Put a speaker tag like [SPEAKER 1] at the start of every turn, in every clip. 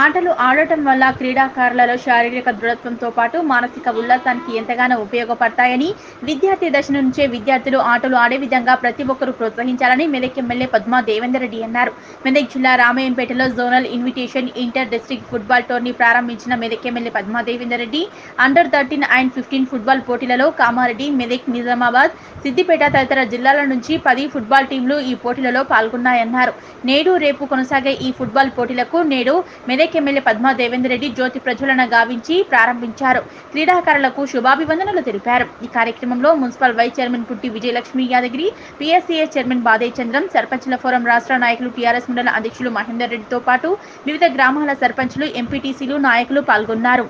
[SPEAKER 1] ఆటలు ఆడటం వల్ల క్రీడాకారులలో శారీరక దృఢత్వంతో పాటు మానసిక ఉల్లాసానికి ఎంతగానో ఉపయోగపడతాయని విద్యార్థి దశ నుంచే విద్యార్థులు ఆటలు ఆడే విధంగా ప్రతి ఒక్కరూ ప్రోత్సహించాలని మెదక్ ఎమ్మెల్యే పద్మా దేవేందర్ రెడ్డి అన్నారు మెదక్ జిల్లా రామయ్యంపేటలో zonal invitation inter district football tourney ప్రారంభించిన Medak MLA Padma Devender Reddy under thirteen and fifteen football పోటీలలో కామారెడ్డి మెదక్ నిజామాబాద్ సిద్దిపేట తదితర జిల్లాల నుంచి పది ఫుట్బాల్ టీంలు ఈ పోటీలలో పాల్గొన్నాయన్నారు నేడు రేపు కొనసాగే ఈ ఫుట్బాల్ పోటీలకు నేడు మెదక్ ఎమ్మెల్యే పద్మా దేవేందర్ రెడ్డి జ్యోతి ప్రజ్వలన గావించి ప్రారంభించారు క్రీడాకారులకు శుభాభివందనలు తెలిపారు ఈ కార్యక్రమంలో మున్సిపల్ వైస్ చైర్మన్ పుట్టి విజయలక్ష్మి యాదగిరి పిఎస్సిఎస్ చైర్మన్ బాదే చంద్రం సర్పంచ్ల ఫోరం రాష్ట్ర నాయకులు టీఆర్ఎస్ మండల అధ్యక్షులు మహేందర్ రెడ్డితో పాటు వివిధ గ్రామాల సర్పంచ్లు ఎంపీటీసీలు నాయకులు పాల్గొన్నారు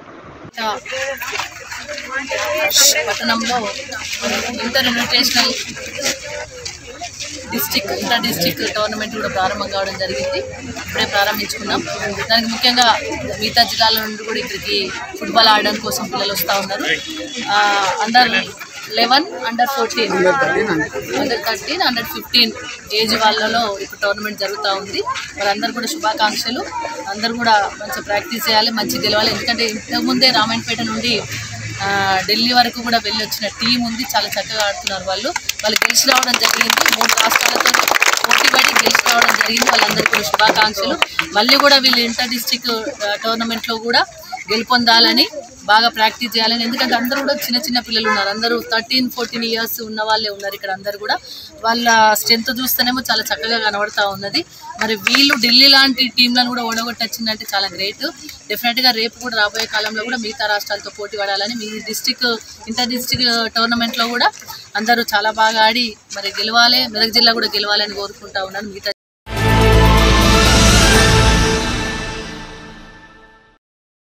[SPEAKER 2] పట్టణంలో inter invitational district inter district tournament కూడా ప్రారంభం కావడం జరిగింది ఇప్పుడే ప్రారంభించుకున్నాం దానికి ముఖ్యంగా మిగతా జిల్లాల నుండి కూడా ఇక్కడికి ఫుట్బాల్ ఆడడం కోసం పిల్లలు వస్తూ ఉన్నారు ఆ, under eleven under fourteen under thirteen under fifteen age వాళ్ళలో ఇప్పుడు టోర్నమెంట్ జరుగుతూ ఉంది వారందరూ కూడా శుభాకాంక్షలు అందరూ కూడా మంచిగా ప్రాక్టీస్ చేయాలి మంచి గెలవాలి ఎందుకంటే ఇంతకుముందే రామాయణపేట నుండి ఆ, ఢిల్లీ వరకు కూడా వెళ్ళి వచ్చిన టీం ఉంది చాలా చక్కగా ఆడుతున్నారు వాళ్ళు వాళ్ళు గెలిచి రావడం జరిగింది మూడు రాష్ట్రాలతో పోటీ పడి గెలిచి రావడం జరిగింది వాళ్ళందరికీ కూడా శుభాకాంక్షలు మళ్ళీ కూడా వీళ్ళు ఇంటర్ డిస్టిక్ టోర్నమెంట్లో కూడా గెలుపొందాలని బాగా ప్రాక్టీస్ చేయాలని ఎందుకంటే అందరూ కూడా చిన్న చిన్న పిల్లలు ఉన్నారు అందరూ థర్టీన్ ఫోర్టీన్ ఇయర్స్ ఉన్న వాళ్ళే ఉన్నారు ఇక్కడ అందరూ కూడా వాళ్ళ స్ట్రెంత్ చూస్తేనేమో చాలా చక్కగా కనబడతా ఉన్నది మరి వీళ్ళు ఢిల్లీ లాంటి టీంలను కూడా ఓడగొట్టొచ్చిందంటే చాలా గ్రేట్ డెఫినెట్గా రేపు కూడా రాబోయే కాలంలో కూడా మిగతా రాష్ట్రాలతో పోటీ పడాలని మీ డిస్టిక్ ఇంటర్ డిస్టిక్ టోర్నమెంట్లో కూడా అందరూ చాలా బాగా ఆడి మరి గెలవాలి మెదక్ జిల్లా కూడా గెలవాలని కోరుకుంటా ఉన్నాను మిగతా